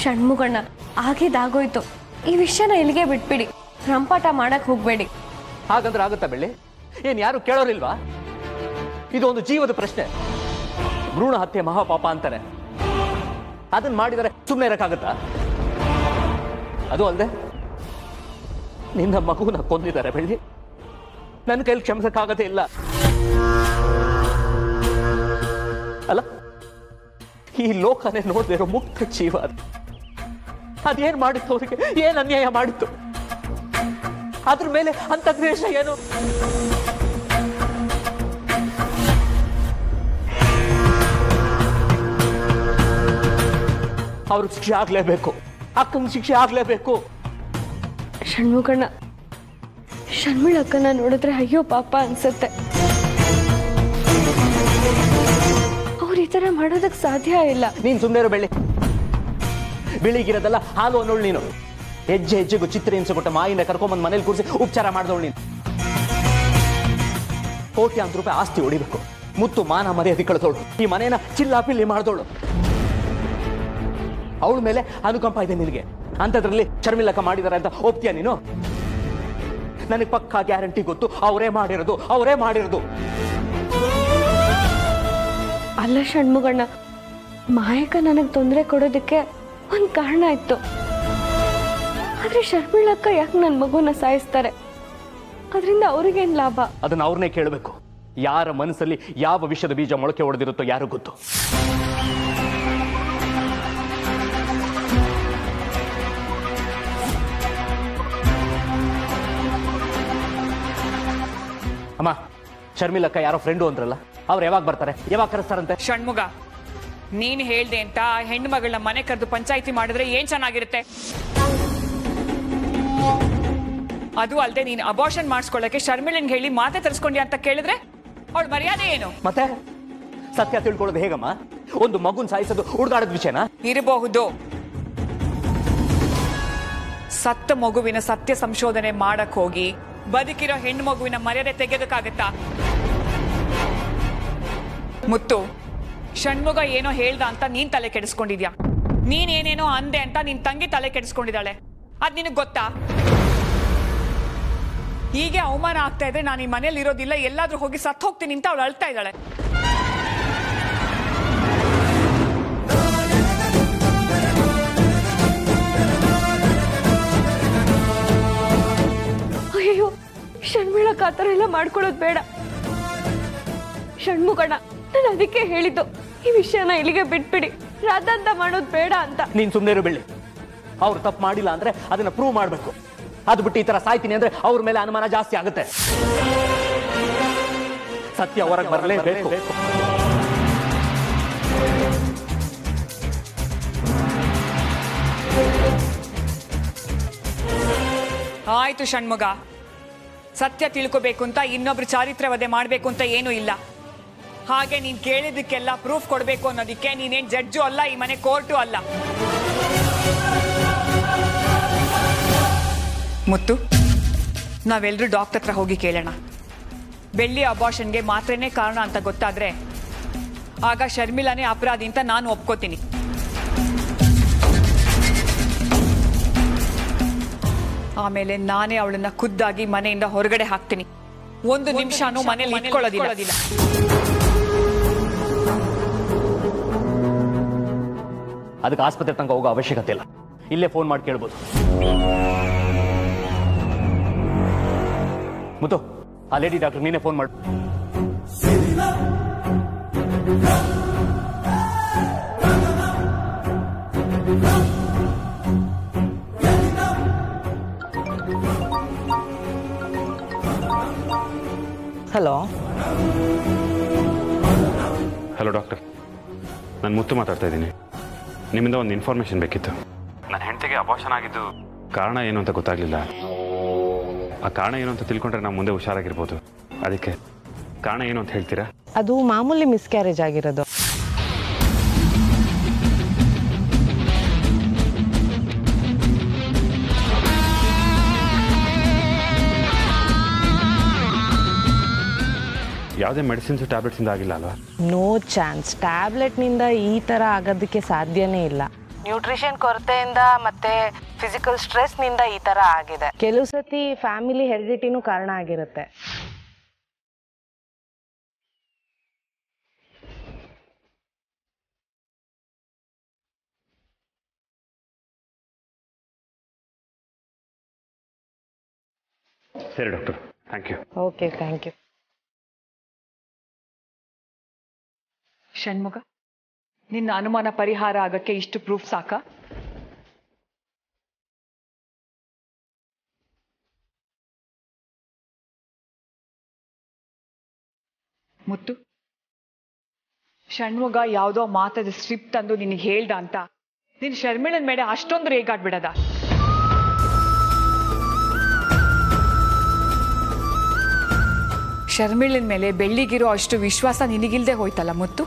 ಷಣ್ಮುಗಣ್ಣ ಆಗಿದ್ದಾಗೋಯ್ತು ಈ ವಿಷಯನ ಇಲ್ಲಿಗೆ ಬಿಟ್ಬಿಡಿ ರಂಪಾಟ ಮಾಡಕ್ ಹೋಗ್ಬೇಡಿ ಹಾಗಂದ್ರೆ ಆಗುತ್ತಾ ಬೆಳ್ಳಿ ಏನ್ ಯಾರು ಕೇಳೋರಿಲ್ವಾ ಇದು ಒಂದು ಜೀವದ ಪ್ರಶ್ನೆ ಭ್ರೂಣ ಹತ್ಯೆ ಮಹಾಪಾಪ ಅಂತಾರೆ ಅದನ್ನ ಮಾಡಿದರೆ ಸುಮ್ಮನೆ ಇರಕ್ಕಾಗತ್ತಾ ಅದು ಅಲ್ಲದೆ ನಿನ್ನ ಮಗುನ ಕೊಂದಿದ್ದಾರೆ ಬೆಳ್ಳಿ ನನ್ನ ಕೈಲಿ ಕ್ಷಮಿಸಕ್ಕಾಗದೇ ಇಲ್ಲ ಅಲ್ಲ ಈ ಲೋಕನೇ ನೋಡದೇ ಇರೋ ಮುಕ್ತ ಜೀವ ಅದು ಅದೇನ್ ಮಾಡಿತ್ತು ಅವರಿಗೆ ಏನ್ ಅನ್ಯಾಯ ಮಾಡಿತ್ತು ಅದ್ರ ಮೇಲೆ ಅಂತ ದ್ವೇಷ ಏನು ಅವ್ರಿಗೆ ಶಿಕ್ಷೆ ಆಗ್ಲೇಬೇಕು ಅಕ್ಕನ ಶಿಕ್ಷೆ ಆಗ್ಲೇಬೇಕು ಷಣ್ಮುಗಣ್ಣ ಶರ್ಮಿಳಕ್ಕನ ನೋಡಿದ್ರೆ ಅಯ್ಯೋ ಪಾಪ ಅನ್ಸುತ್ತೆ ಅವ್ರು ಈ ತರ ಮಾಡೋದಕ್ ಸಾಧ್ಯ ಇಲ್ಲ ನೀನ್ ಸುಮ್ಮನೆ ಇರೋ ಬೆಳ್ಳಿ ಬೆಳಿಗಿರೋದಲ್ಲ ಹಾಲು ಅನ್ನೋಳು ನೀನು ಹೆಜ್ಜೆ ಹೆಜ್ಜೆಗೂ ಚಿತ್ರ ಹಿಂಸೆ ಕೊಟ್ಟ ಮಾಯಿನ ಕರ್ಕೊಂಬಂದ್ ಮನೇಲಿ ಕೂರಿಸಿ ಉಪಚಾರ ಮಾಡಿದವಳು ನೀನು ಕೋಟ್ಯಾಂತರ ರೂಪಾಯಿ ಆಸ್ತಿ ಹೊಡಿಬೇಕು ಮುತ್ತು ಮಾನ ಮರ್ಯಾದೆ ಕಳೆದವಳು ಈ ಮನೇನ ಚಿಲ್ಲಾಪಿಲ್ಲಿ ಮಾಡಿದವಳು ಅವಳ ಮೇಲೆ ಅನುಕಂಪ ಇದೆ ನಿನಗೆ ಅಂಥದ್ರಲ್ಲಿ ಶರ್ಮಿಲಕ್ಕ ಮಾಡಿದಾರೆ ಅಂತ ಒಪ್ತೀಯ ನೀನು ನನಗೆ ಪಕ್ಕಾ ಗ್ಯಾರಂಟಿ ಗೊತ್ತು ಅವರೇ ಮಾಡಿರೋದು ಅವರೇ ಮಾಡಿರೋದು ಅಲ್ಲ ಷಣ್ಮುಗಣ್ಣ ಮಾಯಕ ನನಗ್ ತೊಂದರೆ ಕೊಡೋದಕ್ಕೆ ಒಂದ್ ಕಾರಣ ಇತ್ತು ಆದ್ರೆ ಶರ್ಮಿಳಕ್ಕ ಯಾಕೆ ನನ್ ಮಗುನ ಸಾಯಿಸ್ತಾರೆ ಅದರಿಂದ ಅವ್ರಿಗೇನ್ ಲಾಭ ಅದನ್ನ ಅವ್ರನ್ನೇ ಕೇಳಬೇಕು ಯಾರ ಮನಸ್ಸಲ್ಲಿ ಯಾವ ವಿಷಯದ ಬೀಜ ಮೊಳಕೆ ಹೊಡೆದಿರುತ್ತೋ ಯಾರು ಗೊತ್ತು ಅಮ್ಮ ಶರ್ಮಿಲಕ್ಕ ಯಾರೋ ಫ್ರೆಂಡು ಅಂದ್ರಲ್ಲ ಅವ್ರು ಯಾವಾಗ ಬರ್ತಾರೆ ಯಾವಾಗ ಕರೆಸ್ತಾರಂತೆ ಷಣ್ಮುಗ ನೀನ್ ಹೇಳ್ದೆ ಅಂತ ಆ ಹೆಣ್ಣು ಮಗಳನ್ನ ಮನೆ ಕರೆದು ಪಂಚಾಯಿತಿ ಮಾಡಿದ್ರೆ ಏನ್ ಚೆನ್ನಾಗಿರುತ್ತೆ ಅದು ಅಲ್ಲದೆ ನೀನ್ ಅಬಾರ್ಷನ್ ಮಾಡಿಸ್ಕೊಳ್ಳಕ್ಕೆ ಶರ್ಮಿಳನ್ಗೆ ಹೇಳಿ ಮಾತೆ ತರಿಸ್ಕೊಂಡ್ಯಾ ಅಂತ ಕೇಳಿದ್ರೆ ಅವಳ ಮರ್ಯಾದೆ ಏನು ಮತ್ತೆ ಸತ್ಯ ತಿಳ್ಕೊಳ್ಳೋದು ಹೇಗಮ್ಮ ಒಂದು ಮಗುನ್ ಸಾಯಿಸೋದು ಹುಡುಗಾಡದ ವಿಷಯನಾ ಇರಬಹುದು ಸತ್ತ ಮಗುವಿನ ಸತ್ಯ ಸಂಶೋಧನೆ ಮಾಡಕ್ ಹೋಗಿ ಬದುಕಿರೋ ಹೆಣ್ಣು ಮಗುವಿನ ಮರ್ಯಾದೆ ತೆಗೆದಕ್ಕಾಗತ್ತಾ ಮುತ್ತು ಷಣ್ಮುಗ ಏನೋ ಹೇಳ್ದ ಅಂತ ನೀನ್ ತಲೆ ಕೆಡಿಸ್ಕೊಂಡಿದ್ಯಾ ನೀನ್ ಏನೇನೋ ಅಂದೆ ಅಂತ ನಿನ್ ತಂಗಿ ತಲೆ ಕೆಡಿಸ್ಕೊಂಡಿದ್ದಾಳೆ ಅದ್ ನಿನಗ್ ಗೊತ್ತಾ ಹೀಗೆ ಅವಮಾನ ಆಗ್ತಾ ಇದ್ರೆ ನಾನು ಈ ಮನೇಲಿ ಇರೋದಿಲ್ಲ ಎಲ್ಲಾದ್ರೂ ಹೋಗಿ ಸತ್ ಹೋಗ್ತೀನಿ ಅಂತ ಅವಳು ಅಳ್ತಾ ಇದ್ದಾಳೆ ಅಯ್ಯೋ ಷಣ್ಮುಳಕ್ ಆ ಥರ ಎಲ್ಲ ಮಾಡ್ಕೊಳ್ಳೋದು ಬೇಡ ಷಣ್ಮುಗಣ್ಣ ನಾನು ಅದಕ್ಕೆ ಹೇಳಿದ್ದು ಈ ವಿಷಯನ ಇಲ್ಲಿಗೆ ಬಿಟ್ಬಿಡಿ ರಾಧಾಂತ ಮಾಡೋದು ಬೇಡ ಅಂತ ನೀನ್ ಸುಮ್ಮನೆ ಇರು ಬೆಳ್ಳಿ ಅವ್ರು ತಪ್ಪು ಮಾಡಿಲ್ಲ ಅಂದ್ರೆ ಅದನ್ನ ಪ್ರೂವ್ ಮಾಡಬೇಕು ಅದು ಬಿಟ್ಟು ಈ ತರ ಸಾಯ್ತೀನಿ ಅಂದ್ರೆ ಅವ್ರ ಮೇಲೆ ಅನುಮಾನ ಜಾಸ್ತಿ ಆಗುತ್ತೆ ಸತ್ಯ ಹೊರಗೆ ಬರಲೇಬೇಕು ಆಯ್ತು ಷಣ್ಮುಗ ಸತ್ಯ ತಿಳ್ಕೋಬೇಕು ಅಂತ ಇನ್ನೊಬ್ರು ಚಾರಿತ್ರ್ಯ ವಧೆ ಮಾಡಬೇಕು ಅಂತ ಏನೂ ಇಲ್ಲ ಹಾಗೆ ನೀನ್ ಕೇಳಿದ್ದಕ್ಕೆಲ್ಲ ಪ್ರೂಫ್ ಕೊಡಬೇಕು ಅನ್ನೋದಕ್ಕೆ ನೀನೇನ್ ಜಡ್ಜು ಅಲ್ಲ ಈ ಮನೆ ಕೋರ್ಟು ಅಲ್ಲ ಮುತ್ತು ನಾವೆಲ್ಲರೂ ಡಾಕ್ಟರ್ ಹತ್ರ ಹೋಗಿ ಕೇಳೋಣ ಬೆಳ್ಳಿ ಅಬಾಷನ್ಗೆ ಮಾತ್ರೇನೆ ಕಾರಣ ಅಂತ ಗೊತ್ತಾದ್ರೆ ಆಗ ಶರ್ಮಿಲಾನೇ ಅಪರಾಧಿ ಅಂತ ನಾನು ಒಪ್ಕೋತೀನಿ ಆಮೇಲೆ ನಾನೇ ಅವಳನ್ನ ಖುದ್ದಾಗಿ ಮನೆಯಿಂದ ಹೊರಗಡೆ ಹಾಕ್ತೀನಿ ಒಂದು ನಿಮಿಷನೂ ಮನೇಲಿ ಇಟ್ಕೊಳ್ಳೋದಿಲ್ಲ ಅದಕ್ಕೆ ಆಸ್ಪತ್ರೆ ತನಕ ಹೋಗೋ ಅವಶ್ಯಕತೆ ಇಲ್ಲ ಇಲ್ಲೇ ಫೋನ್ ಮಾಡಿ ಕೇಳ್ಬೋದು ಮುತ್ತು ಆ ಲೇಡಿ ಡಾಕ್ಟರ್ ನೀನೇ ಫೋನ್ ಮಾಡು ಹಲೋ ಹಲೋ ಡಾಕ್ಟರ್ ನಾನು ಮುತ್ತು ಮಾತಾಡ್ತಾ ಇದ್ದೀನಿ ನಿಮ್ಮಿಂದ ಒಂದು ಇನ್ಫಾರ್ಮೇಷನ್ ಬೇಕಿತ್ತು ನನ್ನ ಹೆಂಡತಿಗೆ ಅಪಾಷನ್ ಆಗಿದ್ದು ಕಾರಣ ಏನು ಅಂತ ಗೊತ್ತಾಗಲಿಲ್ಲ ಆ ಕಾರಣ ಏನು ಅಂತ ತಿಳ್ಕೊಂಡ್ರೆ ನಾವು ಮುಂದೆ ಹುಷಾರಾಗಿರ್ಬೋದು ಅದಕ್ಕೆ ಕಾರಣ ಏನು ಅಂತ ಹೇಳ್ತೀರಾ ಅದು ಮಾಮೂಲಿ ಮಿಸ್ಕ್ಯಾರೇಜ್ ಆಗಿರೋದು ಯಾವುದೇ ಮೆಡಿಸಿನ್ಸು ಟ್ಯಾಬ್ಲೆಟ್ಸಿಂದ ಆಗಿಲ್ಲ ಅಲ್ವಾ ನೋ ಚಾನ್ಸ್ ಟ್ಯಾಬ್ಲೆಟ್ನಿಂದ ಈ ಥರ ಆಗೋದಕ್ಕೆ ಸಾಧ್ಯನೇ ಇಲ್ಲ ನ್ಯೂಟ್ರಿಷನ್ ಕೊರತೆಯಿಂದ ಮತ್ತೆ ಫಿಸಿಕಲ್ ಸ್ಟ್ರೆಸ್ನಿಂದ ಈ ಥರ ಆಗಿದೆ ಕೆಲವು ಸತಿ ಫ್ಯಾಮಿಲಿ ಹೆರಿಡಿಟಿನೂ ಕಾರಣ ಆಗಿರುತ್ತೆ ಸರಿ doctor thank you okay thank you Shanmuga ನಿನ್ನ ಅನುಮಾನ ಪರಿಹಾರ ಆಗಕ್ಕೆ ಇಷ್ಟು ಪ್ರೂಫ್ ಸಾಕಾ ಮುತ್ತು ಷಣ್ಮುಗ ಯಾವುದೋ ಮಾತದ ಸ್ಟ್ರಿಪ್ ತಂದು ನಿನಗೆ ಹೇಳ್ದ ಅಂತ ನೀನು ಶರ್ಮಿಳನ್ ಮೇಲೆ ಅಷ್ಟೊಂದು ರೇಗಾಡ್ಬಿಡದ ಶರ್ಮಿಳನ್ ಮೇಲೆ ಬೆಳ್ಳಿಗಿರೋ ಅಷ್ಟು ವಿಶ್ವಾಸ ನಿನಗಿಲ್ದೆ ಹೋಯ್ತಲ್ಲ ಮುತ್ತು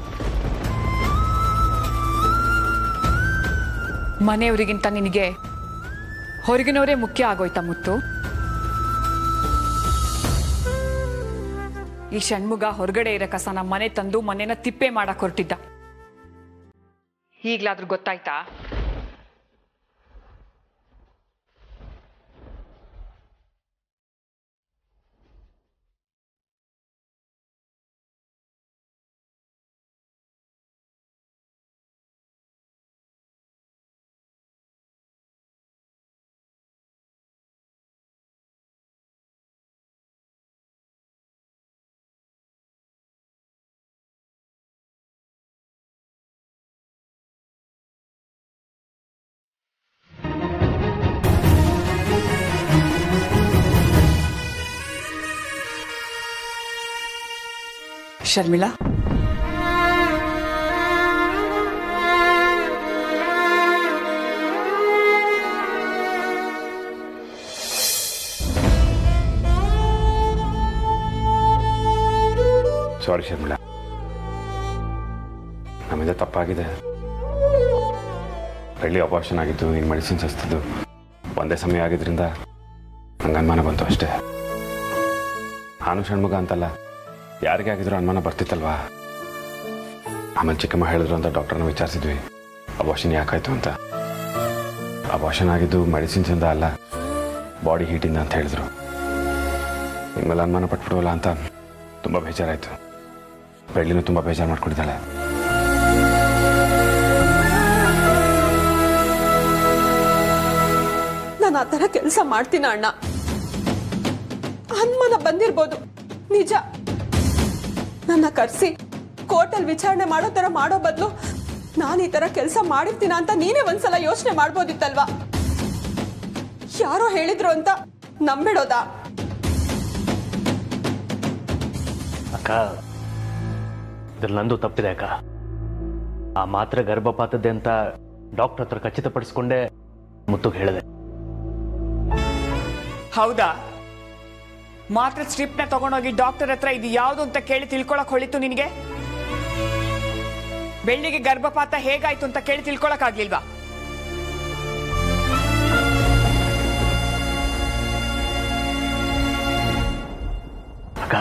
ಮನೆಯವರಿಗಿಂತ ನಿನಗೆ ಹೊರಗಿನವರೇ ಮುಖ್ಯ ಆಗೋಯ್ತಾ ಮುತ್ತು ಈ ಷಣ್ಮುಗ ಹೊರಗಡೆ ಇರೋ ಕಸನ ಮನೆ ತಂದು ಮನೆನ ತಿಪ್ಪೆ ಮಾಡಕ್ ಹೊರಟಿದ್ದ ಈಗ್ಲಾದ್ರೂ ಗೊತ್ತಾಯ್ತಾ ಶರ್ಮಿಳಾ ಸಾರಿ ಶರ್ಮಿಳಾ ನಮ್ಮಿಂದ ತಪ್ಪಾಗಿದೆ ಬೆಳ್ಳಿ ಆಪರೇಷನ್ ಆಗಿದ್ದು ನೀನು ಮೆಡಿಸಿನ್ಸ್ ಹಚ್ತಿದ್ದು ಒಂದೇ ಸಮಯ ಆಗಿದ್ರಿಂದ ನಂಗೆ ಅನುಮಾನ ಬಂತು ಅಷ್ಟೇ ನಾನು ಷಣ್ಮುಗ ಅಂತಲ್ಲ ಯಾರಿಗೆ ಆಗಿದ್ರು ಅನುಮಾನ ಬರ್ತಿತ್ತಲ್ವಾ ಆಮೇಲೆ ಚಿಕ್ಕಮ್ಮ ಹೇಳಿದ್ರು ಅಂತ ಡಾಕ್ಟರ್ನ ವಿಚಾರಿಸಿದ್ವಿ ಅಬಾಷನ್ ಯಾಕಾಯ್ತು ಅಂತ ಅಬಾಷನ್ ಆಗಿದ್ದು ಮೆಡಿಸಿನ್ಸಿಂದ ಅಲ್ಲ ಬಾಡಿ ಹೀಟಿಂದ ಅಂತ ಹೇಳಿದ್ರು ಇನ್ಮೇಲೆ ಅನುಮಾನ ಪಟ್ಬಿಡುವಲ್ಲ ಅಂತ ತುಂಬ ಬೇಜಾರಾಯಿತು ಬೆಳ್ಳಿನೂ ತುಂಬ ಬೇಜಾರು ಮಾಡ್ಕೊಂಡಿದ್ದಾಳೆ ನಾನು ಆ ಥರ ಕೆಲಸ ಮಾಡ್ತೀನ ಅಣ್ಣ ಅನುಮಾನ ಬಂದಿರ್ಬೋದು ನಿಜ ನನ್ನ ಕರೆಸಿ ಕೋರ್ಟಲ್ಲಿ ವಿಚಾರಣೆ ಮಾಡೋ ಥರ ಮಾಡೋ ಬದಲು ನಾನು ಈ ಥರ ಕೆಲಸ ಮಾಡಿರ್ತೀನ ಅಂತ ನೀನೇ ಒಂದ್ಸಲ ಯೋಚನೆ ಮಾಡ್ಬೋದಿತ್ತಲ್ವಾ ಯಾರೋ ಹೇಳಿದ್ರು ಅಂತ ನಂಬಿಡೋದಾ ಅಕ್ಕ ಇದ್ರಲ್ಲಿ ನಂದು ತಪ್ಪಿದೆ ಅಕ್ಕ ಆ ಮಾತ್ರೆ ಗರ್ಭಪಾತದ್ದೆ ಅಂತ ಡಾಕ್ಟರ್ ಹತ್ರ ಖಚಿತಪಡಿಸ್ಕೊಂಡೆ ಮುತ್ತುಗೆ ಹೇಳಿದೆ ಹೌದಾ ಮಾತ್ರ ಸ್ಟ್ರಿಪ್ನ ತಗೊಂಡೋಗಿ ಡಾಕ್ಟರ್ ಹತ್ರ ಇದು ಯಾವುದು ಅಂತ ಕೇಳಿ ತಿಳ್ಕೊಳಕ್ ಹೊಳಿತು ನಿನಗೆ ಬೆಳ್ಳಿಗೆ ಗರ್ಭಪಾತ ಹೇಗಾಯ್ತು ಅಂತ ಕೇಳಿ ತಿಳ್ಕೊಳಕ್ ಆಗ್ಲಿಲ್ವಾ ಅಕ್ಕ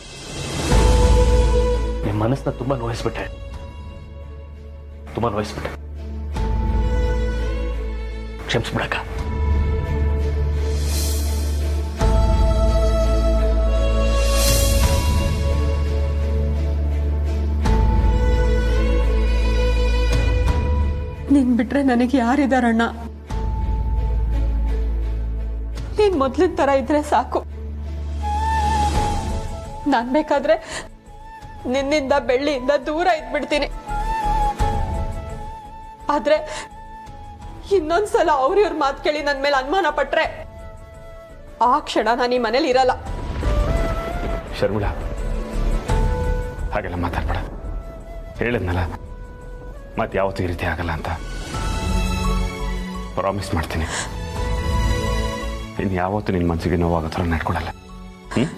ನಿಮ್ಮ ಮನಸ್ಸನ್ನ ತುಂಬಾ ನೋಯಿಸ್ಬಿಟ್ಟೆ ತುಂಬಾ ನೋಯಿಸ್ಬಿಟ್ಟೆ ಕ್ಷಮಿಸ್ಬಿಡಕ್ಕ ನೀನ್ ಬಿಟ್ರೆ ನನಗೆ ಯಾರಿದಾರಣ್ಣ ನೀನ್ ಮೊದ್ಲಿನ ತರ ಇದ್ರೆ ಸಾಕು ನಾನ್ ಬೇಕಾದ್ರೆ ನಿನ್ನಿಂದ ಬೆಳ್ಳಿಯಿಂದ ದೂರ ಇದ್ಬಿಡ್ತೀನಿ ಆದ್ರೆ ಇನ್ನೊಂದ್ಸಲ ಅವ್ರ ಇವ್ರ ಮಾತು ಕೇಳಿ ನನ್ ಮೇಲೆ ಅನುಮಾನ ಪಟ್ರೆ ಆ ಕ್ಷಣ ನಾನು ಈ ಮನೇಲಿ ಇರಲ್ಲ ಶರ್ಮಿಳಾ ಹಾಗೆಲ್ಲ ಮಾತಾಡ್ಬೇಡ ಹೇಳಿದ್ನಲ್ಲ ಮತ್ತೆ ಯಾವತ್ತೂ ಈ ರೀತಿ ಆಗಲ್ಲ ಅಂತ ಪ್ರಾಮಿಸ್ ಮಾಡ್ತೀನಿ ಇನ್ನು ಯಾವತ್ತೂ ನಿನ್ನ ಮನಸ್ಸಿಗೆ ನೋವಾಗೋ ಥರ ನಡ್ಕೊಡಲ್ಲ ಹ್ಞೂ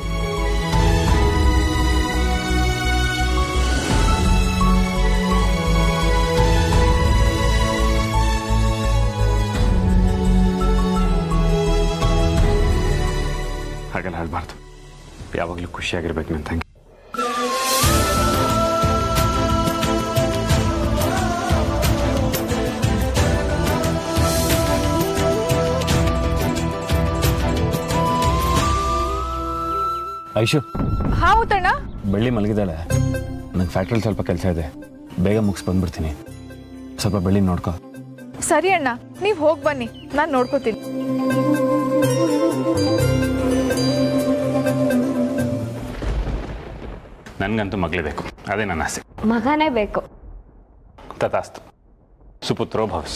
ಹಾಗೆಲ್ಲ ಹೇಳಬಾರ್ದು ಯಾವಾಗಲೂ ಖುಷಿಯಾಗಿರ್ಬೇಕು ನನ್ನ ತಂಗಿ ಐಶು ಹಾ ಮುತ್ತಣ್ಣ ಬೆಳ್ಳಿ ಮಲಗಿದ್ದಾಳೆ ನಂಗೆ ಫ್ಯಾಕ್ಟ್ರಿಲಿ ಸ್ವಲ್ಪ ಕೆಲಸ ಇದೆ ಬೇಗ ಮುಗಿಸ್ ಬಂದ್ಬಿಡ್ತೀನಿ ಸ್ವಲ್ಪ ಬೆಳ್ಳಿ ನೋಡ್ಕೊ ಸರಿ ಅಣ್ಣ ನೀವು ಹೋಗಿ ಬನ್ನಿ ನಾನು ನೋಡ್ಕೋತೀನಿ ನನಗಂತೂ ಮಗಳೇ ಬೇಕು ಅದೇ ನನ್ನ ಆಸೆ ಮಗನೇ ಬೇಕು ತಥಾಸ್ತು ಸುಪುತ್ರೋ ಭವಿಷ್ಯ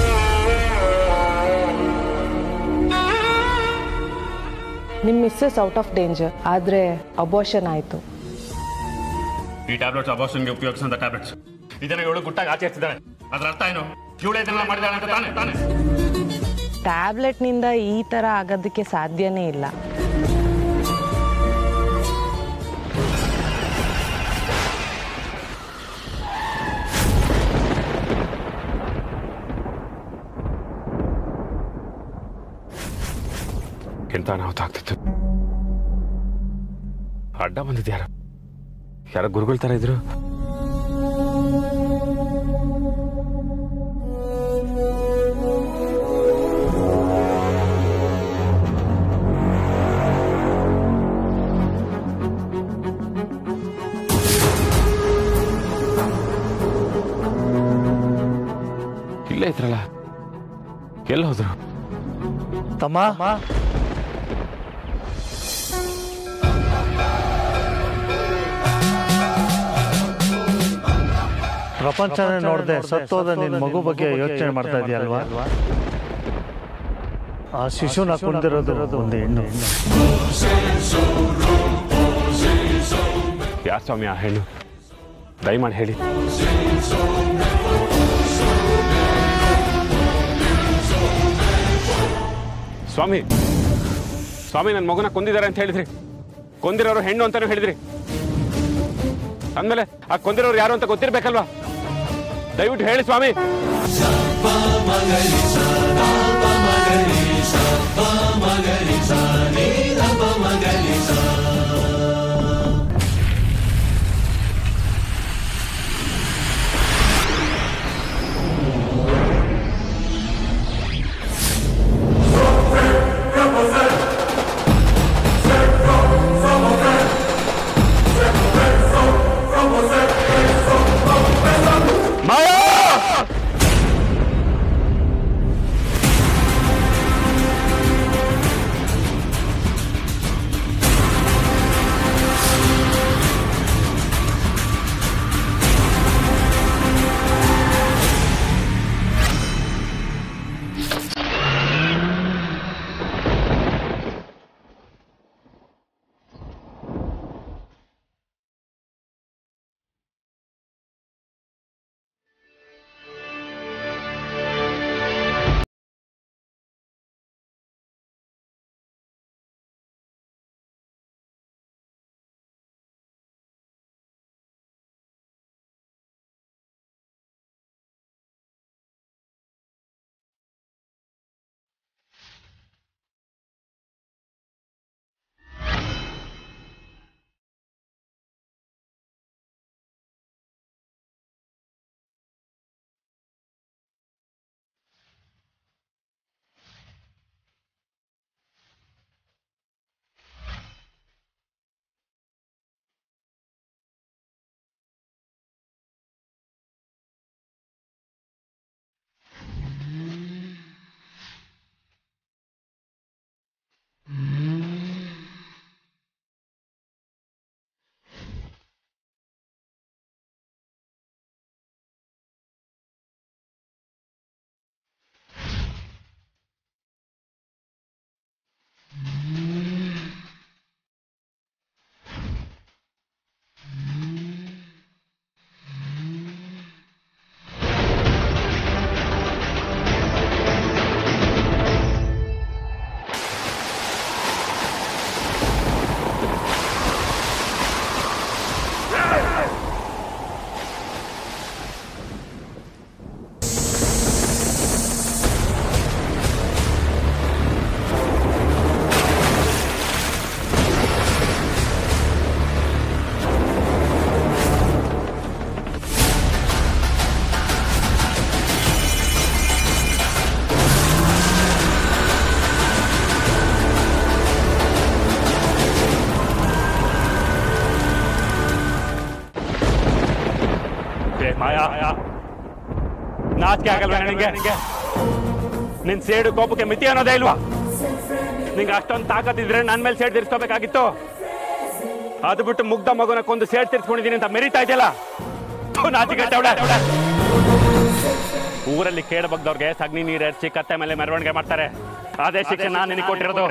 ನಿಮ್ಮ ಮಿಸ್ಸಸ್ ಔಟ್ ಆಫ್ ಡೇಂಜರ್ ಆದರೆ ಅಬೋಷನ್ ಆಯಿತು ಈ ಟ್ಯಾಬ್ಲೆಟ್ಸ್ ಅಬೋಷನ್ಗೆ ಉಪಯೋಗಿಸುವಂತ ಟ್ಯಾಬ್ಲೆಟ್ಸ್ ಇದನ್ನ ಇವಳು ಗುಟ್ಟಾಗಿ ಆಚರಿಸಿದ್ದಾಳೆ ಅದ್ರ ಅರ್ಥ ಏನು ಇವಳೇ ಇದನ್ನೆಲ್ಲ ಮಾಡಿದಾಳೆ ಅಂತ ತಾನೆ ತಾನೆ ಟ್ಯಾಬ್ಲೆಟ್ನಿಂದ ಈ ಥರ ಆಗೋದಕ್ಕೆ ಸಾಧ್ಯನೇ ಇಲ್ಲ ಎಂತ ಅನಾಹುತ ಆಗ್ತಿತ್ತು ಅಡ್ಡ ಬಂದಿದ್ದು ಯಾರ ಯಾರ ಗುರುಗಳ ತರ ಇದ್ರು ಇಲ್ಲೇ ಇದ್ರಲ್ಲ ಎಲ್ಲಿ ಹೋದ್ರು ತಮ್ಮ ಪ್ರಪಂಚನೇ ನೋಡದೆ ಸತ್ತೋದ ನಿನ್ ಮಗು ಬಗ್ಗೆ ಯೋಚನೆ ಮಾಡ್ತಾ ಇದೆಯಲ್ವಾ ಆ ಶಿಶುನ ಕುಂದಿರೋದು ಒಂದು ಹೆಣ್ಣು ಯಾರು ಸ್ವಾಮಿ ಆ ಹೆಣ್ಣು ದಯಮಾಡಿ ಹೇಳಿ ಸ್ವಾಮಿ ಸ್ವಾಮಿ ನನ್ನ ಮಗುನ ಕೊಂದಿದ್ದಾರೆ ಅಂತ ಹೇಳಿದ್ರಿ ಕೊಂದಿರೋರು ಹೆಣ್ಣು ಅಂತಾನು ಹೇಳಿದ್ರಿ ಅಂದಮೇಲೆ ಆ ಕೊಂದಿರೋರು ಯಾರು ಅಂತ ಗೊತ್ತಿರ್ಬೇಕಲ್ವಾ ದಯವಿಟ್ಟು ಹೇಳಿ ಸ್ವಾಮಿ ಏ ಮಾಯಾ ನಾಚಿಕೆ ಆಗಲ್ವಾ ನಿನಗೆ ನಿನ್ ಸೇಡು ಕೋಪಕ್ಕೆ ಮಿತಿ ಅನ್ನೋದೇ ಇಲ್ವಾ ನಿಂಗೆ ಅಷ್ಟೊಂದು ತಾಕತ್ತಿದ್ರೆ ನನ್ನ ಮೇಲೆ ಸೇಡ್ ತೀರ್ಸ್ಕೋಬೇಕಾಗಿತ್ತು ಅದು ಬಿಟ್ಟು ಮುಗ್ಧ ಮಗುನ ಕೊಂದು ಸೇಡ್ ತೀರ್ಸ್ಕೊಂಡಿದ್ದೀನಿ ಅಂತ ಮೆರಿತಾ ಇದೆಯಲ್ಲ ಥು, ನಾಚಿಕೆ ಟೌಡ. ಊರಲ್ಲಿ ಕೇಳ ಬಗ್ದವ್ರಿಗೆ ಸಗಣಿ ನೀರು ಎರಚಿ ಕತ್ತೆ ಮೇಲೆ ಮೆರವಣಿಗೆ ಮಾಡ್ತಾರೆ ಅದೇ ಶಿಕ್ಷೆ ನಾನು ನಿನಗೆ ಕೊಟ್ಟಿರೋದು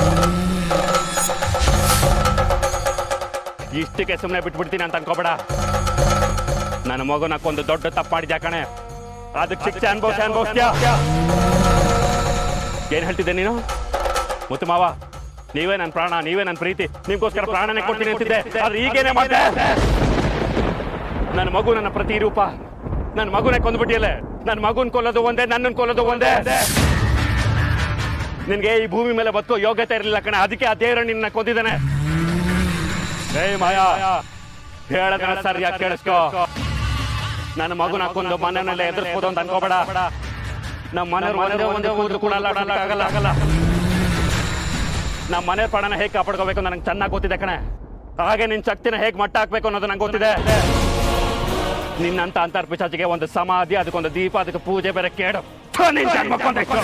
ಇಷ್ಟಕ್ಕೆ ಸುಮ್ಮನೆ ಬಿಟ್ಬಿಡ್ತೀನಿ ಅಂತ ಅನ್ಕೋಬೇಡ ನನ್ನ ಮಗುನ ಕೊಂದು ದೊಡ್ಡ ತಪ್ಪು ಮಾಡಿದ್ಯಾ ಕಣೆ ಅದಕ್ಕೆ ಶಿಕ್ಷೆ ಅನುಭವಿಸ ಅನುಭವಿಸ್ತೀಯ ಏನ್ ಹೇಳ್ತಿದ್ದೆ ನೀನು ಮುತ್ತು ಮಾವ ನೀವೇ ನನ್ನ ಪ್ರಾಣ ನೀವೇ ನನ್ನ ಪ್ರೀತಿ ನಿಮ್ಗೋಸ್ಕರ ಪ್ರಾಣನೇ ಕೊಡ್ತೀನಿ ಅಂತಿದ್ದೆ ಆದ್ರೆ ಈಗೇನೆ ಮಾಡಿದೆ ನನ್ನ ಮಗು ನನ್ನ ಪ್ರತಿ ರೂಪ ನನ್ನ ಮಗುನೇ ಕೊಂದ್ಬಿಟ್ಟಿಯಲ್ಲೇ ನನ್ನ ಮಗುನ್ ಕೊಲ್ಲೋದು ಒಂದೇ ನನ್ನನ್ ಕೊಲ್ಲೋದು ಒಂದೇ ನಿನ್ಗೆ ಈ ಭೂಮಿ ಮೇಲೆ ಬದುಕೋ ಯೋಗ್ಯತೆ ಇರಲಿಲ್ಲ ಕಣೆ ಅದಕ್ಕೆ ಆ ದೇವರು ನಿನ್ನ ಕೊಂದಿದ್ದಾನೆ ಏ ಮಾಯಾ ಹೇಳದ ಸರಿಯಾಗಿ ಕೇಳಿಸ್ಕೋ ನನ್ನ ಮಗುನ ಕೊಂದು ಮನೆಯಲ್ಲೇ ಎದುರಿಸ್ಬೋದು ಅಂತ ಅನ್ಕೋಬೇಡ ನಮ್ಮ ಮನೆಯವ್ರು ಒಂದೇ ಒಂದೇ ಕೂದಲು ಕೂಡ ಆಗಲ್ಲ ಆಗಲ್ಲ ನಮ್ಮ ಮನೆ ಪ್ರಾಣನ ಹೇಗೆ ಕಾಪಾಡ್ಕೋಬೇಕು ನನಗೆ ಚೆನ್ನಾಗಿ ಗೊತ್ತಿದೆ ಕಣೆ ಹಾಗೆ ನಿನ್ನ ಶಕ್ತಿನ ಹೇಗೆ ಮಟ್ಟ ಹಾಕ್ಬೇಕು ಅನ್ನೋದು ನಂಗೆ ಗೊತ್ತಿದೆ ನಿನ್ನಂತ ಅಂತರ್ ಪಿಶಾಚಿಗೆ ಒಂದು ಸಮಾಧಿ ಅದಕ್ಕೊಂದು ದೀಪ ಅದಕ್ಕೆ ಪೂಜೆ ಬೇರೆ ಕೇಳು ಥು, ನಿನ್ ಜನ್ಮ ಕೊಂದೈತು.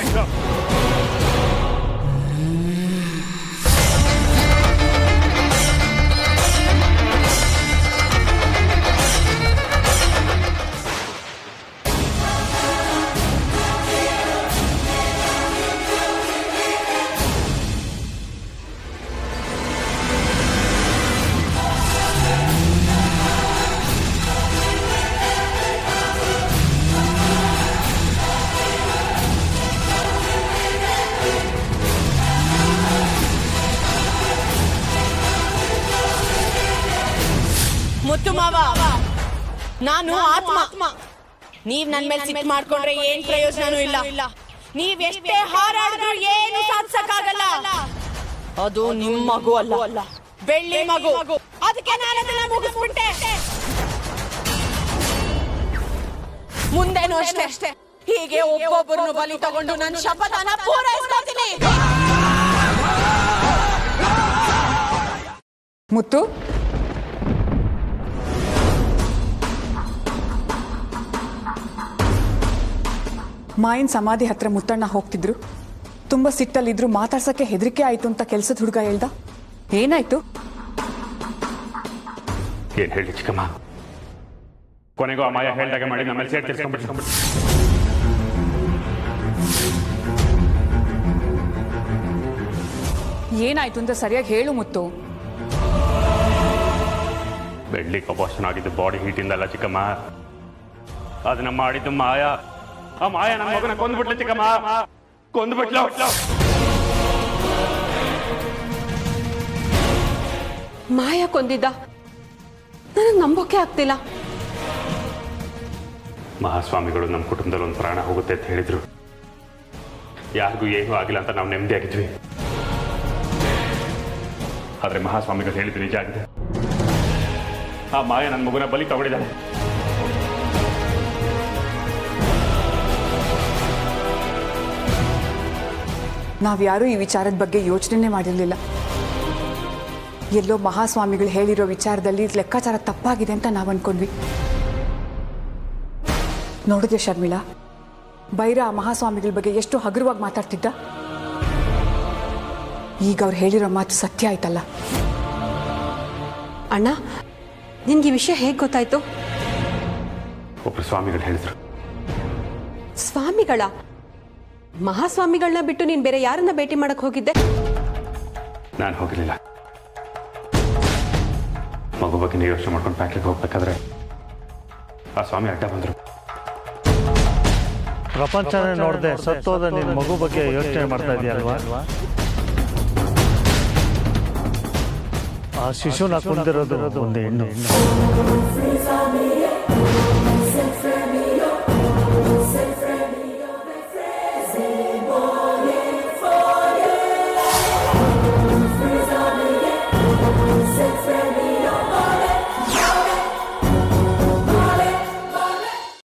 ಮುತ್ತು ಮಾವ ನಾನು ಆತ್ಮ ನೀವ್ ನನ್ ಮೇಲೆ ಸಿಟ್ಟು ಮಾಡ್ಕೊಂಡ್ರೆ ಏನ್ ಪ್ರಯೋಜನನೂ ಇಲ್ಲ ನೀವ್ ಎಷ್ಟೇ ಹಾರಾಡಿದ್ರು ಏನು ಸಾಧಿಸಕ್ಕಾಗಲ್ಲ ಅದು ನಿಮ್ ಮಗು ಅಲ್ಲ ಬೆಳ್ಳಿ ಮಗು ಅದಕ್ಕೆ ನಾನು ಅದನ್ನ ಮುಗಿಸ್ಬಿಟ್ಟೆ ಮುಂದೇನು ಅಷ್ಟೇ ಅಷ್ಟೇ ಹೀಗೆ ಒಬ್ಬೊಬ್ಬರನ್ನು ಬಲಿ ತಗೊಂಡು ನನ್ನ ಶಪಥನ ಪೂರೈಸ್ಕೊತೀನಿ ಮುತ್ತು ಮಾಯನ್ ಸಮಾಧಿ ಹತ್ರ ಮುತ್ತಣ್ಣ ಹೋಗ್ತಿದ್ರು ತುಂಬಾ ಸಿಟ್ಟಲ್ಲಿದ್ರು ಮಾತಾಡ್ಸಕ್ಕೆ ಹೆದರಿಕೆ ಆಯ್ತು ಅಂತ ಕೆಲ್ಸದ ಹುಡುಗ ಹೇಳ್ದ ಏನಾಯ್ತು ಏನ್ ಹೇಳಿ ಚಿಕ್ಕಮ್ಮ ಕೊನೆಗೂ ಆ ಮಾಯ ಹೇಳ್ದಾಗ ಮಾಡಿ ನಮ್ಮಲ್ಲಿ ಸೇರ್ ತಿರ್ಸ್ಕೊಂಡ್ಬಿಟ್ಟು ಏನಾಯ್ತು ಅಂತ ಸರಿಯಾಗಿ ಹೇಳು ಮುತ್ತು ಬೆಳ್ಳಿ ಕಪಾಷನ್ ಆಗಿದ್ದು ಬಾಡಿ ಹೀಟಿಂದ ಅಲ್ಲ ಚಿಕ್ಕಮ್ಮ ಅದನ್ನ ಮಾಡಿದ್ದು ಮಾಯ ಆ ಮಾಯ ನಮ್ಮ ಮಗನ ಕೊಂದ್ಬಿಟ್ಲು ಚಿಕ್ಕಮ್ಮ ಕೊಂದ್ಬಿಟ್ಲು ಮಾಯ ಕೊಂದಿದ್ದ ನನಗೆ ನಂಬೋಕೆ ಆಗ್ತಿಲ್ಲ ಮಹಾಸ್ವಾಮಿಗಳು ನಮ್ಮ ಕುಟುಂಬದಲ್ಲಿ ಒಂದು ಪ್ರಾಣ ಹೋಗುತ್ತೆ ಅಂತ ಹೇಳಿದ್ರು ಯಾರಿಗೂ ಏನೂ ಆಗಿಲ್ಲ ಅಂತ ನಾವು ನೆಮ್ಮದಿಯಾಗಿದ್ವಿ ಆದ್ರೆ ಮಹಾಸ್ವಾಮಿಗಳು ಹೇಳಿದ್ದು ನಿಜ ಆಗಿದೆ ಆ ಮಾಯ ನನ್ನ ಮಗುನ ಬಲಿ ತಗೊಂಡಿದ್ದಾಳೆ ನಾವ್ಯಾರೂ ಈ ವಿಚಾರದ ಬಗ್ಗೆ ಯೋಚನೆ ಮಾಡಿರಲಿಲ್ಲ ಎಲ್ಲೋ ಮಹಾಸ್ವಾಮಿಗಳು ಹೇಳಿರೋ ವಿಚಾರದಲ್ಲಿ ಲೆಕ್ಕಾಚಾರ ತಪ್ಪಾಗಿದೆ ಅಂತ ನಾವು ಅನ್ಕೊಂಡ್ವಿ ನೋಡಿದೆ ಶರ್ಮಿಳಾ ಬೈರ ಆ ಮಹಾಸ್ವಾಮಿಗಳ ಬಗ್ಗೆ ಎಷ್ಟು ಹಗುರವಾಗಿ ಮಾತಾಡ್ತಿದ್ದ ಈಗ ಅವ್ರು ಹೇಳಿರೋ ಮಾತು ಸತ್ಯ ಆಯ್ತಲ್ಲ ಅಣ್ಣ ನಿನ್ಗೆ ಈ ವಿಷಯ ಹೇಗೆ ಗೊತ್ತಾಯ್ತು ಒಬ್ರು ಸ್ವಾಮಿಗಳು ಹೇಳಿದ್ರು ಸ್ವಾಮಿಗಳ ಮಹಾಸ್ವಾಮಿಗಳನ್ನ ಬಿಟ್ಟು ನೀನ್ ಬೇರೆ ಯಾರನ್ನ ಭೇಟಿ ಮಾಡಕ್ ಹೋಗಿದ್ದೆ ನಾನು ಹೋಗಲಿಲ್ಲ ಮಗು ಬಗ್ಗೆ ನೀವು ಯೋಚನೆ ಮಾಡ್ಕೊಂಡು ಪ್ಯಾಕ್ಲಿಗೆ ಹೋಗ್ಬೇಕಾದ್ರೆ ಆ ಸ್ವಾಮಿ ಅಡ್ಡ ಬಂದರು ಪ್ರಪಂಚನೇ ನೋಡದೆ ಸತ್ತೋದ ನಿನ್ನ ಮಗು ಬಗ್ಗೆ ಯೋಚನೆ ಮಾಡ್ತಾ ಇದೆಯಲ್ವಾ ಆ ಶಿಶುನ ಕುಂದಿರೋದು ಒಂದು ಹೆಣ್ಣು